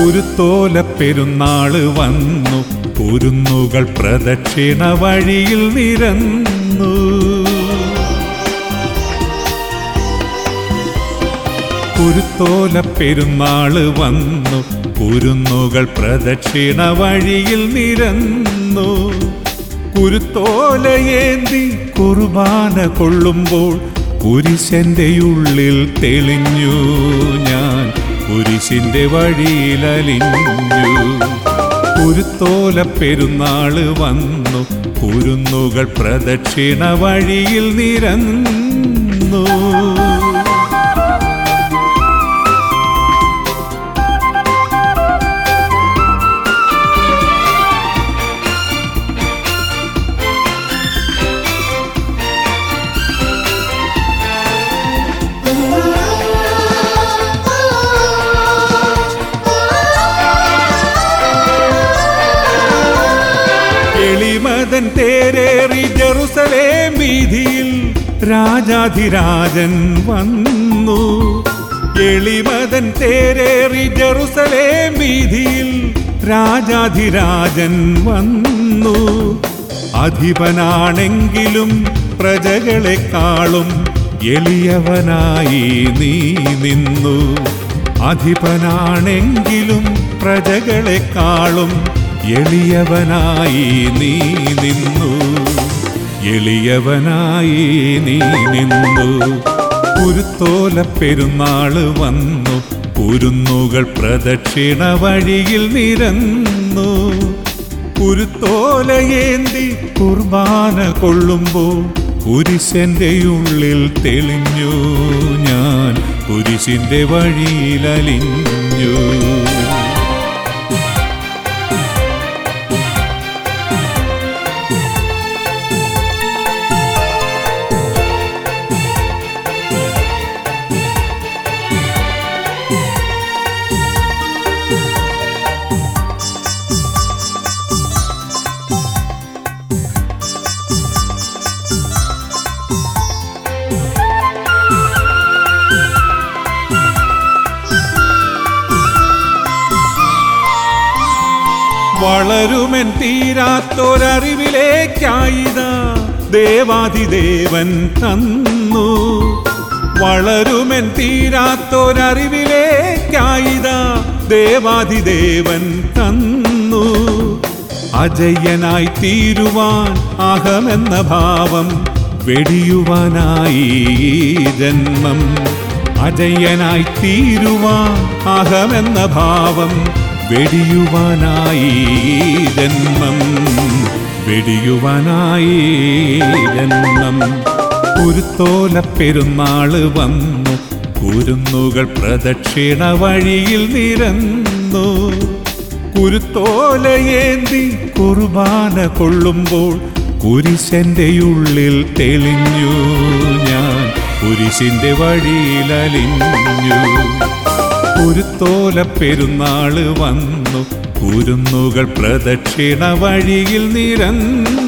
കുരുത്തോല പെരുന്നാള് വന്നു കുരുന്നുകൾ പ്രദക്ഷിണ വഴിയിൽ നിരന്നു കുരുത്തോല പെരുന്നാള് വന്നു കുരുന്നുകൾ പ്രദക്ഷിണ വഴിയിൽ നിരന്നു കുരുത്തോലയേന്തി കുർബാന കൊള്ളുമ്പോൾ കുരിശന്റെ ഉള്ളിൽ തെളിഞ്ഞു ഞാൻ കുരിശിന്റെ വഴിയിലലിഞ്ഞു കുരുത്തോല പെരുന്നാള് വന്നു കുരുന്നുകൾ പ്രദക്ഷിണ വഴിയിൽ നിരന്നു എളിമതൻ തേരേറി ജെറുസലേം വീതിയിൽ രാജാധിരാജൻ വന്നു എളിമതൻ തേരേറി ജെറുസലേം വീതിയിൽ രാജാധിരാജൻ വന്നു അധിപനാണെങ്കിലും പ്രജകളെക്കാളും എളിയവനായി നീ നിന്നു അധിപനാണെങ്കിലും പ്രജകളെക്കാളും എളിയവനായി നീ നിന്നു എളിയവനായി നീ നിന്നു കുരുത്തോല പെരുന്നാള് വന്നു കുരുന്നുകൾ പ്രദക്ഷിണ വഴിയിൽ നിരന്നു കുരുത്തോലയേന്തി കുർബാന കൊള്ളുമ്പോൾ കുരിശന്റെ ഉള്ളിൽ തെളിഞ്ഞു ഞാൻ കുരിശിന്റെ വഴിയിലലിഞ്ഞു വളരുമെൻ തീരാത്തൊരറിവിലേക്കായിത ദേവാതിദേവൻ തന്നു വളരുമെൻ തീരാത്തൊരറിവിലേക്കായിത ദേവാതിദേവൻ തന്നു അജയ്യനായി തീരുവാൻ അഹമെന്ന ഭാവം വെടിയുവാനായി ഈ ജന്മം അജയ്യനായി തീരുവാൻ അഹമെന്ന ഭാവം വെടിയുവാനായി ഈ ജന്മം വെടിയുവാനായി ഈ ജന്മം കുരുത്തോല പെരുന്നാള് വന്നു കുരുന്നുകൾ പ്രദക്ഷിണ വഴിയിൽ നിരന്നു കുരുത്തോലയേന്തി കുർബാന കൊള്ളുമ്പോൾ കുരിശന്റെ ഉള്ളിൽ തെളിഞ്ഞു ഞാൻ കുരിശിന്റെ വഴിയിലലിഞ്ഞു കുരുത്തോല പെരുന്നാള് വന്നു കുരുന്നുകൾ പ്രദക്ഷിണ വഴിയിൽ നിരന്നു